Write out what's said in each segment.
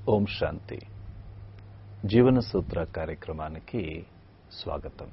ఓం శాంతి జీవన సూత్ర కార్యక్రమానికి స్వాగతం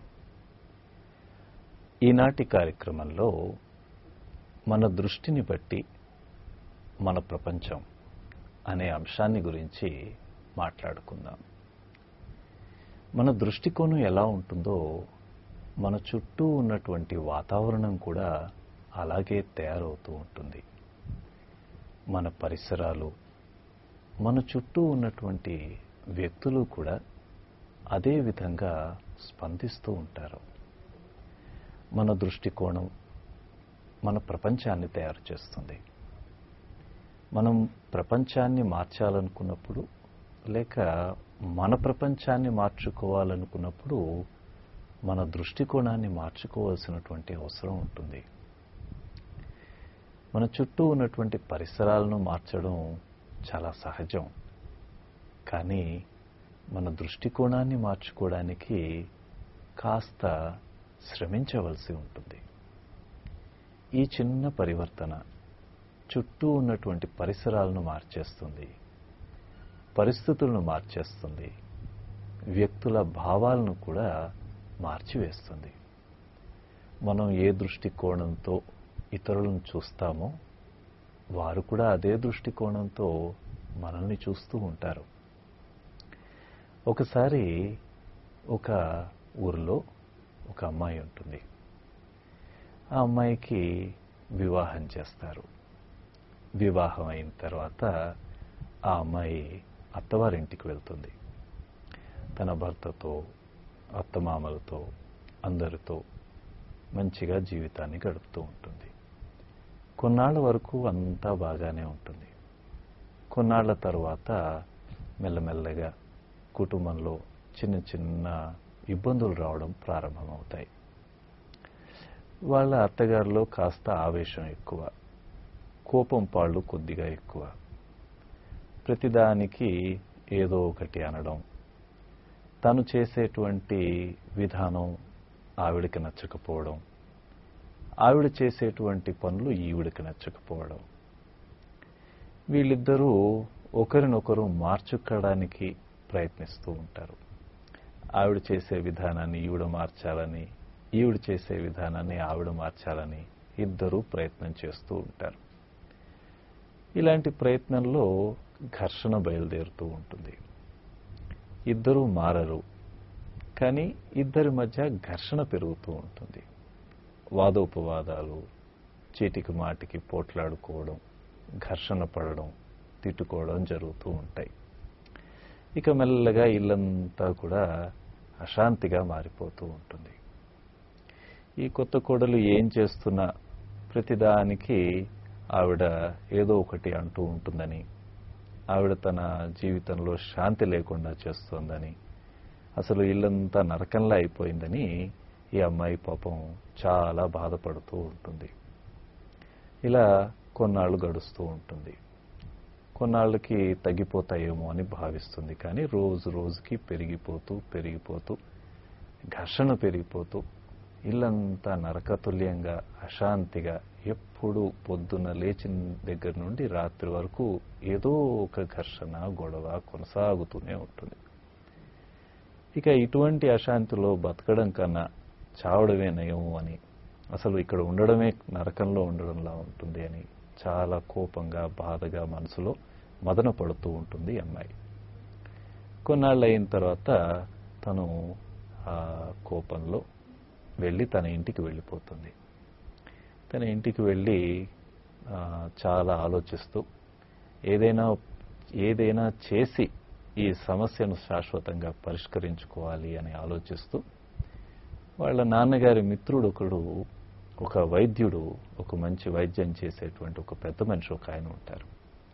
ఈనాటి కార్యక్రమంలో మన దృష్టిని బట్టి మన ప్రపంచం అనే అంశాన్ని గురించి మాట్లాడుకుందాం మన దృష్టికోణం ఎలా ఉంటుందో మన చుట్టూ ఉన్నటువంటి వాతావరణం కూడా అలాగే తయారవుతూ ఉంటుంది మన పరిసరాలు మన చుట్టూ ఉన్నటువంటి వ్యక్తులు కూడా అదే విధంగా స్పందిస్తూ ఉంటారు మన దృష్టికోణం మన ప్రపంచాన్ని తయారు చేస్తుంది మనం ప్రపంచాన్ని మార్చాలనుకున్నప్పుడు లేక మన ప్రపంచాన్ని మార్చుకోవాలనుకున్నప్పుడు మన దృష్టికోణాన్ని మార్చుకోవాల్సినటువంటి అవసరం ఉంటుంది మన చుట్టూ ఉన్నటువంటి పరిసరాలను మార్చడం చాలా సహజం కానీ మన దృష్టికోణాన్ని మార్చుకోవడానికి కాస్త శ్రమించవలసి ఉంటుంది ఈ చిన్న పరివర్తన చుట్టూ ఉన్నటువంటి పరిసరాలను మార్చేస్తుంది పరిస్థితులను మార్చేస్తుంది వ్యక్తుల భావాలను కూడా మార్చివేస్తుంది మనం ఏ దృష్టికోణంతో ఇతరులను చూస్తామో వారు కూడా అదే దృష్టికోణంతో మనల్ని చూస్తూ ఉంటారు ఒకసారి ఒక ఊరిలో ఒక అమ్మాయి ఉంటుంది ఆ అమ్మాయికి వివాహం చేస్తారు వివాహం అయిన తర్వాత ఆ అమ్మాయి అత్తవారింటికి వెళ్తుంది తన భర్తతో అత్తమామలతో అందరితో మంచిగా జీవితాన్ని గడుపుతూ ఉంటుంది కొన్నాళ్ళ వరకు అంతా బాగానే ఉంటుంది కొన్నాళ్ల తర్వాత మెల్లమెల్లగా కుటుంబంలో చిన్న చిన్న ఇబ్బందులు రావడం ప్రారంభమవుతాయి వాళ్ళ అత్తగారిలో కాస్త ఆవేశం ఎక్కువ కోపం పాళ్ళు కొద్దిగా ఎక్కువ ప్రతిదానికి ఏదో ఒకటి అనడం తను చేసేటువంటి విధానం ఆవిడకి నచ్చకపోవడం ఆవిడ చేసేటువంటి పనులు ఈవిడికి నచ్చకపోవడం వీళ్ళిద్దరూ ఒకరినొకరు మార్చుకోవడానికి ప్రయత్నిస్తూ ఉంటారు ఆవిడ చేసే విధానాన్ని ఈవిడ మార్చాలని ఈవిడ చేసే విధానాన్ని ఆవిడ మార్చాలని ఇద్దరూ ప్రయత్నం చేస్తూ ఉంటారు ఇలాంటి ప్రయత్నంలో ఘర్షణ బయలుదేరుతూ ఉంటుంది ఇద్దరూ మారరు కానీ ఇద్దరి మధ్య ఘర్షణ పెరుగుతూ ఉంటుంది వాదోపవాదాలు చీటికి మాటికి పోట్లాడుకోవడం ఘర్షణ పడడం తిట్టుకోవడం జరుగుతూ ఉంటాయి ఇక మెల్లగా ఇల్లంతా కూడా అశాంతిగా మారిపోతూ ఉంటుంది ఈ కొత్త కోడలు ఏం చేస్తున్నా ప్రతిదానికి ఆవిడ ఏదో ఒకటి అంటూ ఉంటుందని ఆవిడ తన జీవితంలో శాంతి లేకుండా చేస్తోందని అసలు ఇల్లంతా నరకంలా అయిపోయిందని ఈ అమ్మాయి పాపం చాలా బాధపడుతూ ఉంటుంది ఇలా కొన్నాళ్ళు గడుస్తూ ఉంటుంది కొన్నాళ్ళకి తగ్గిపోతాయేమో అని భావిస్తుంది కానీ రోజు రోజుకి పెరిగిపోతూ పెరిగిపోతూ ఘర్షణ పెరిగిపోతూ ఇల్లంతా నరకతుల్యంగా అశాంతిగా ఎప్పుడు పొద్దున్న లేచిన దగ్గర నుండి రాత్రి వరకు ఏదో ఒక ఘర్షణ గొడవ కొనసాగుతూనే ఉంటుంది ఇక ఇటువంటి అశాంతిలో బతకడం కన్నా చావడమే నయము అని అసలు ఇక్కడ ఉండడమే నరకంలో ఉండడంలా ఉంటుంది అని చాలా కోపంగా బాధగా మనసులో మదన పడుతూ ఉంటుంది అమ్మాయి కొన్నాళ్ళు అయిన తర్వాత తను ఆ కోపంలో వెళ్ళి తన ఇంటికి వెళ్ళిపోతుంది తన ఇంటికి వెళ్ళి చాలా ఆలోచిస్తూ ఏదైనా ఏదైనా చేసి ఈ సమస్యను శాశ్వతంగా పరిష్కరించుకోవాలి అని ఆలోచిస్తూ వాళ్ళ నాన్నగారి మిత్రుడు ఒకడు ఒక వైద్యుడు ఒక మంచి వైద్యం చేసేటువంటి ఒక పెద్ద మనిషి ఒక ఆయన ఉంటారు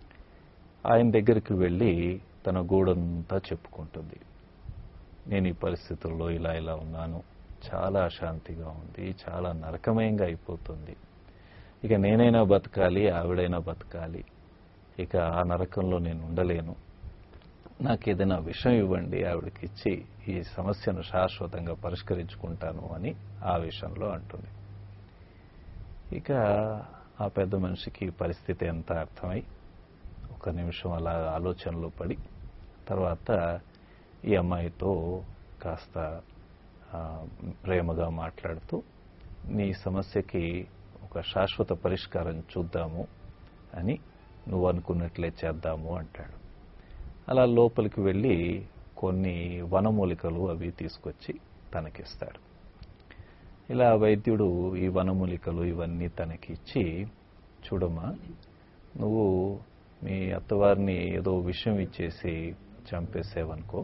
ఆయన దగ్గరికి వెళ్ళి తన గూడంతా చెప్పుకుంటుంది నేను ఈ పరిస్థితుల్లో ఇలా ఇలా ఉన్నాను చాలా అశాంతిగా ఉంది చాలా నరకమయంగా అయిపోతుంది ఇక నేనైనా బతకాలి ఆవిడైనా బతకాలి ఇక ఆ నరకంలో నేను ఉండలేను నాకు ఏదైనా విషయం ఇవ్వండి ఆవిడకి ఇచ్చి ఈ సమస్యను శాశ్వతంగా పరిష్కరించుకుంటాను అని ఆ విషయంలో అంటుంది ఇక ఆ పెద్ద మనిషికి పరిస్థితి ఎంత అర్థమై ఒక నిమిషం అలా ఆలోచనలో పడి తర్వాత ఈ అమ్మాయితో కాస్త ఆ, ప్రేమగా మాట్లాడుతూ నీ సమస్యకి ఒక శాశ్వత పరిష్కారం చూద్దాము అని నువ్వు అనుకున్నట్లే చేద్దాము అంటాడు అలా లోపలికి వెళ్ళి కొన్ని వనమూలికలు అవి తీసుకొచ్చి తనకిస్తాడు ఇలా వైద్యుడు ఈ వనమూలికలు ఇవన్నీ తనకి ఇచ్చి చూడమ్మా నువ్వు మీ అత్తవారిని ఏదో విషయం ఇచ్చేసి చంపేసేవనుకో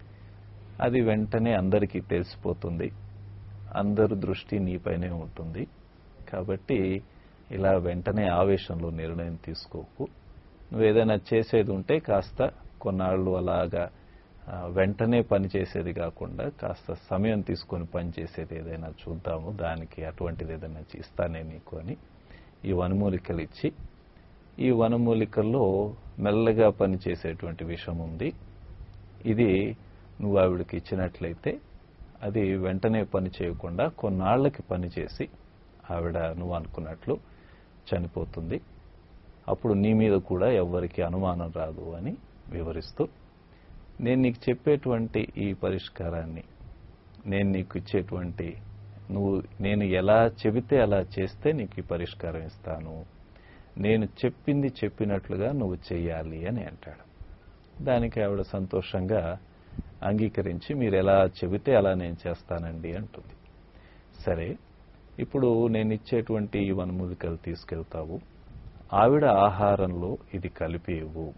అది వెంటనే అందరికీ తెలిసిపోతుంది అందరు దృష్టి నీపైనే ఉంటుంది కాబట్టి ఇలా వెంటనే ఆవేశంలో నిర్ణయం తీసుకోకు నువ్వు ఏదైనా చేసేది ఉంటే కాస్త కొన్నాళ్ళు అలాగా ఆ, వెంటనే పని చేసేది కాకుండా కాస్త సమయం తీసుకొని పని చేసేది ఏదైనా చూద్దాము దానికి అటువంటిది ఏదైనా ఇస్తానే నీకు అని ఈ వనమూలికలు ఇచ్చి ఈ వనమూలికల్లో మెల్లగా పని చేసేటువంటి విషం ఉంది ఇది నువ్వు ఆవిడకి ఇచ్చినట్లయితే అది వెంటనే పని చేయకుండా కొన్నాళ్లకి పని చేసి ఆవిడ నువ్వు అనుకున్నట్లు చనిపోతుంది అప్పుడు నీ మీద కూడా ఎవ్వరికి అనుమానం రాదు అని వివరిస్తూ నేను నీకు చెప్పేటువంటి ఈ పరిష్కారాన్ని నేను నీకు ఇచ్చేటువంటి నువ్వు నేను ఎలా చెబితే అలా చేస్తే నీకు ఈ పరిష్కారం ఇస్తాను నేను చెప్పింది చెప్పినట్లుగా నువ్వు చెయ్యాలి అని అంటాడు దానికి ఆవిడ సంతోషంగా అంగీకరించి మీరు ఎలా చెబితే అలా నేను చేస్తానండి అంటుంది సరే ఇప్పుడు నేను ఇచ్చేటువంటి ఈ వనమూలికలు తీసుకెళ్తావు ఆవిడ ఆహారంలో ఇది కలిపి ఇవ్వు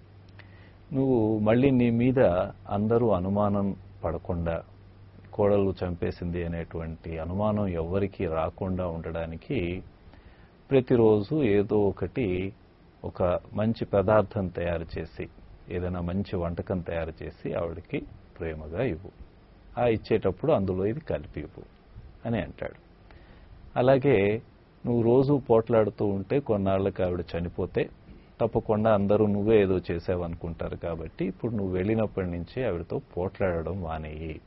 నువ్వు మళ్ళీ నీ మీద అందరూ అనుమానం పడకుండా కోడలు చంపేసింది అనేటువంటి అనుమానం ఎవ్వరికీ రాకుండా ఉండడానికి ప్రతిరోజు ఏదో ఒకటి ఒక మంచి పదార్థం తయారు చేసి ఏదైనా మంచి వంటకం తయారు చేసి ఆవిడకి ప్రేమగా ఇవ్వు ఆ ఇచ్చేటప్పుడు అందులో ఇది కలిపి ఇవ్వు అని అంటాడు అలాగే నువ్వు రోజు పోట్లాడుతూ ఉంటే కొన్నాళ్ళకి ఆవిడ చనిపోతే తప్పకుండా అందరూ నువ్వే ఏదో చేసావనుకుంటారు కాబట్టి ఇప్పుడు నువ్వు వెళ్ళినప్పటి నుంచి ఆవిడతో పోట్లాడడం మానేయి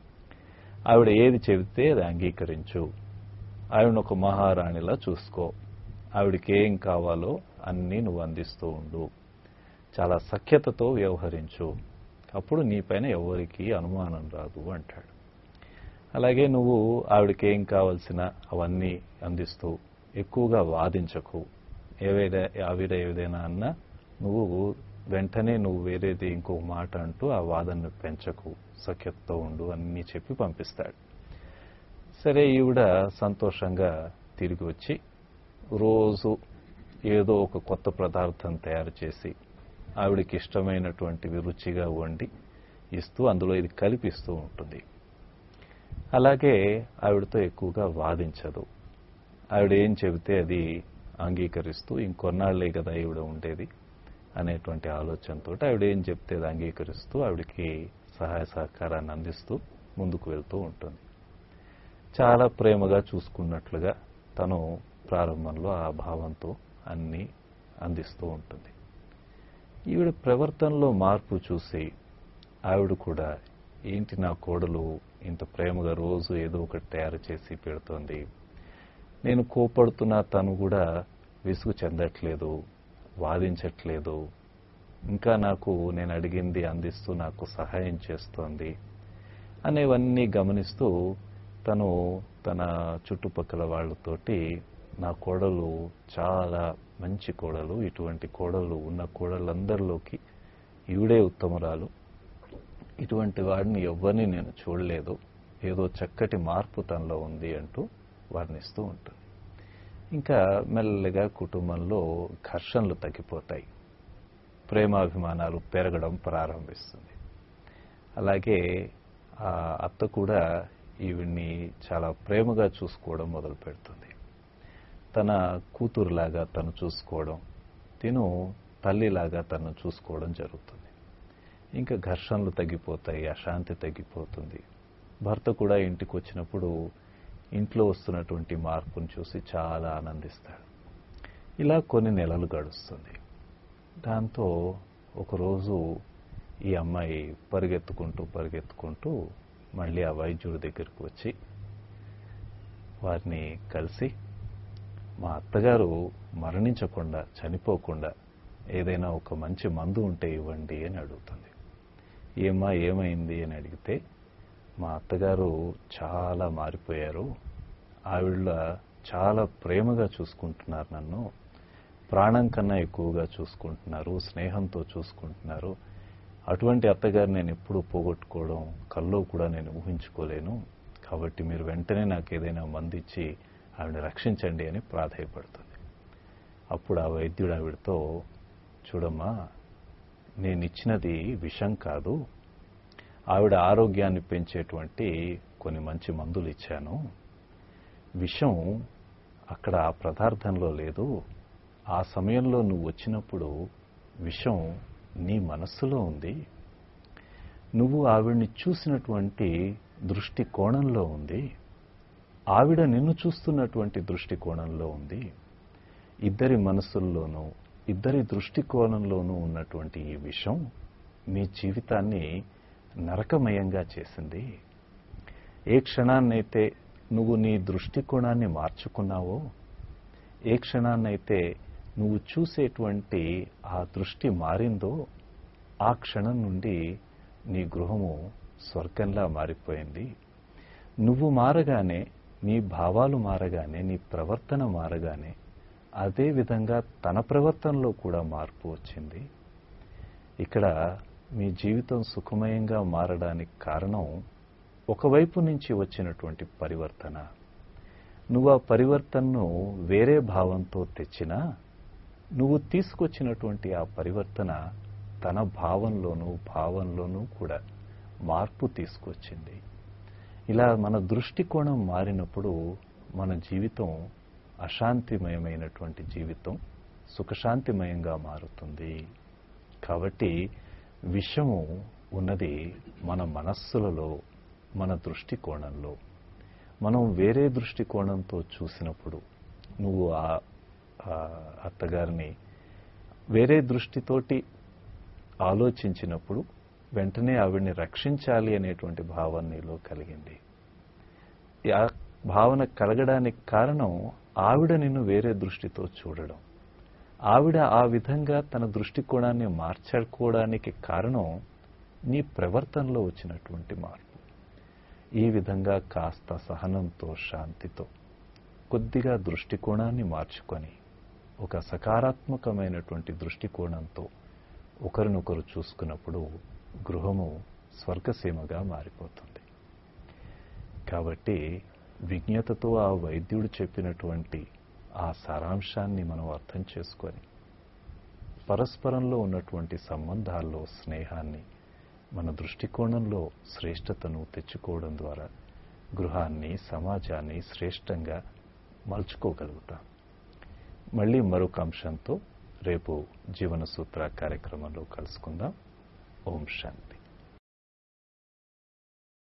ఆవిడ ఏది చెబితే అది అంగీకరించు ఆవిడను ఒక మహారాణిలా చూసుకో ఆవిడకి ఏం కావాలో అన్నీ నువ్వు అందిస్తూ ఉండు చాలా సఖ్యతతో వ్యవహరించు అప్పుడు నీపైన ఎవరికి అనుమానం రాదు అంటాడు అలాగే నువ్వు ఆవిడకి ఏం కావాల్సిన అవన్నీ అందిస్తూ ఎక్కువగా వాదించకు ఏవైనా ఆవిడ ఏదైనా అన్నా నువ్వు వెంటనే నువ్వు వేరేది ఇంకో మాట అంటూ ఆ వాదనను పెంచకు సఖ్యతతో ఉండు అన్నీ చెప్పి పంపిస్తాడు సరే ఈవిడ సంతోషంగా తిరిగి వచ్చి రోజు ఏదో ఒక కొత్త పదార్థం తయారు చేసి ఆవిడకి ఇష్టమైనటువంటివి రుచిగా వండి ఇస్తూ అందులో ఇది కలిపిస్తూ ఉంటుంది అలాగే ఆవిడతో ఎక్కువగా వాదించదు ఆవిడ ఏం చెబితే అది అంగీకరిస్తూ ఇంకొన్నాళ్లే కదా ఈవిడ ఉండేది అనేటువంటి ఆలోచనతో ఆవిడ ఏం చెప్తే అది అంగీకరిస్తూ ఆవిడకి సహాయ సహకారాన్ని అందిస్తూ ముందుకు వెళ్తూ ఉంటుంది చాలా ప్రేమగా చూసుకున్నట్లుగా తను ప్రారంభంలో ఆ భావంతో అన్ని అందిస్తూ ఉంటుంది ఈవిడ ప్రవర్తనలో మార్పు చూసి ఆవిడ కూడా ఏంటి నా కోడలు ఇంత ప్రేమగా రోజు ఏదో ఒకటి తయారు చేసి పెడుతోంది నేను కోపడుతున్నా తను కూడా విసుగు చెందట్లేదు వాదించట్లేదు ఇంకా నాకు నేను అడిగింది అందిస్తూ నాకు సహాయం చేస్తోంది అనేవన్నీ గమనిస్తూ తను తన చుట్టుపక్కల వాళ్ళతోటి నా కోడలు చాలా మంచి కోడలు ఇటువంటి కోడలు ఉన్న కోడలందరిలోకి ఈవిడే ఉత్తమరాలు ఇటువంటి వాడిని ఎవరిని నేను చూడలేదు ఏదో చక్కటి మార్పు తనలో ఉంది అంటూ వర్ణిస్తూ ఉంటుంది ఇంకా మెల్లగా కుటుంబంలో ఘర్షణలు తగ్గిపోతాయి ప్రేమాభిమానాలు పెరగడం ప్రారంభిస్తుంది అలాగే ఆ అత్త కూడా ఈవిడ్ని చాలా ప్రేమగా చూసుకోవడం మొదలు పెడుతుంది తన కూతురులాగా తను చూసుకోవడం తిను తల్లిలాగా తను చూసుకోవడం జరుగుతుంది ఇంకా ఘర్షణలు తగ్గిపోతాయి అశాంతి తగ్గిపోతుంది భర్త కూడా ఇంటికి వచ్చినప్పుడు ఇంట్లో వస్తున్నటువంటి మార్పును చూసి చాలా ఆనందిస్తాడు ఇలా కొన్ని నెలలు గడుస్తుంది దాంతో ఒకరోజు ఈ అమ్మాయి పరిగెత్తుకుంటూ పరిగెత్తుకుంటూ మళ్ళీ ఆ వైద్యుడి దగ్గరికి వచ్చి వారిని కలిసి మా అత్తగారు మరణించకుండా చనిపోకుండా ఏదైనా ఒక మంచి మందు ఉంటే ఇవ్వండి అని అడుగుతుంది ఏమా ఏమైంది అని అడిగితే మా అత్తగారు చాలా మారిపోయారు ఆవిడ చాలా ప్రేమగా చూసుకుంటున్నారు నన్ను ప్రాణం కన్నా ఎక్కువగా చూసుకుంటున్నారు స్నేహంతో చూసుకుంటున్నారు అటువంటి అత్తగారు నేను ఎప్పుడూ పోగొట్టుకోవడం కల్లో కూడా నేను ఊహించుకోలేను కాబట్టి మీరు వెంటనే నాకు ఏదైనా మందిచ్చి ఆవిడ రక్షించండి అని ప్రాధాయపడుతుంది అప్పుడు ఆ వైద్యుడు ఆవిడతో చూడమ్మా నేను ఇచ్చినది విషం కాదు ఆవిడ ఆరోగ్యాన్ని పెంచేటువంటి కొన్ని మంచి మందులు ఇచ్చాను విషం అక్కడ ఆ పదార్థంలో లేదు ఆ సమయంలో నువ్వు వచ్చినప్పుడు విషం నీ మనస్సులో ఉంది నువ్వు ఆవిడ్ని చూసినటువంటి దృష్టి కోణంలో ఉంది ఆవిడ నిన్ను చూస్తున్నటువంటి దృష్టి కోణంలో ఉంది ఇద్దరి మనసుల్లోనూ ఇద్దరి దృష్టి కోణంలోనూ ఉన్నటువంటి ఈ విషం మీ జీవితాన్ని నరకమయంగా చేసింది ఏ క్షణాన్నైతే నువ్వు నీ దృష్టికోణాన్ని మార్చుకున్నావో ఏ క్షణాన్నైతే నువ్వు చూసేటువంటి ఆ దృష్టి మారిందో ఆ క్షణం నుండి నీ గృహము స్వర్గంలా మారిపోయింది నువ్వు మారగానే నీ భావాలు మారగానే నీ ప్రవర్తన మారగానే అదే విధంగా తన ప్రవర్తనలో కూడా మార్పు వచ్చింది ఇక్కడ మీ జీవితం సుఖమయంగా మారడానికి కారణం ఒకవైపు నుంచి వచ్చినటువంటి పరివర్తన నువ్వు ఆ పరివర్తనను వేరే భావంతో తెచ్చినా నువ్వు తీసుకొచ్చినటువంటి ఆ పరివర్తన తన భావంలోనూ భావంలోనూ కూడా మార్పు తీసుకొచ్చింది ఇలా మన దృష్టికోణం మారినప్పుడు మన జీవితం అశాంతిమయమైనటువంటి జీవితం సుఖశాంతిమయంగా మారుతుంది కాబట్టి విషము ఉన్నది మన మనస్సులలో మన దృష్టికోణంలో మనం వేరే దృష్టికోణంతో చూసినప్పుడు నువ్వు ఆ అత్తగారిని వేరే దృష్టితోటి ఆలోచించినప్పుడు వెంటనే ఆవిడ్ని రక్షించాలి అనేటువంటి భావన నీలో కలిగింది ఆ భావన కలగడానికి కారణం ఆవిడ నిన్ను వేరే దృష్టితో చూడడం ఆవిడ ఆ విధంగా తన దృష్టికోణాన్ని మార్చుకోవడానికి కారణం నీ ప్రవర్తనలో వచ్చినటువంటి మార్పు ఈ విధంగా కాస్త సహనంతో శాంతితో కొద్దిగా దృష్టికోణాన్ని మార్చుకొని ఒక సకారాత్మకమైనటువంటి దృష్టికోణంతో ఒకరినొకరు చూసుకున్నప్పుడు గృహము స్వర్గసీమగా మారిపోతుంది కాబట్టి విజ్ఞతతో ఆ వైద్యుడు చెప్పినటువంటి ఆ సారాంశాన్ని మనం అర్థం చేసుకొని పరస్పరంలో ఉన్నటువంటి సంబంధాల్లో స్నేహాన్ని మన దృష్టికోణంలో శ్రేష్టతను తెచ్చుకోవడం ద్వారా గృహాన్ని సమాజాన్ని శ్రేష్టంగా మలుచుకోగలుగుతాం మళ్ళీ మరొక అంశంతో రేపు జీవన సూత్ర కార్యక్రమంలో కలుసుకుందాం ఓం శాంతి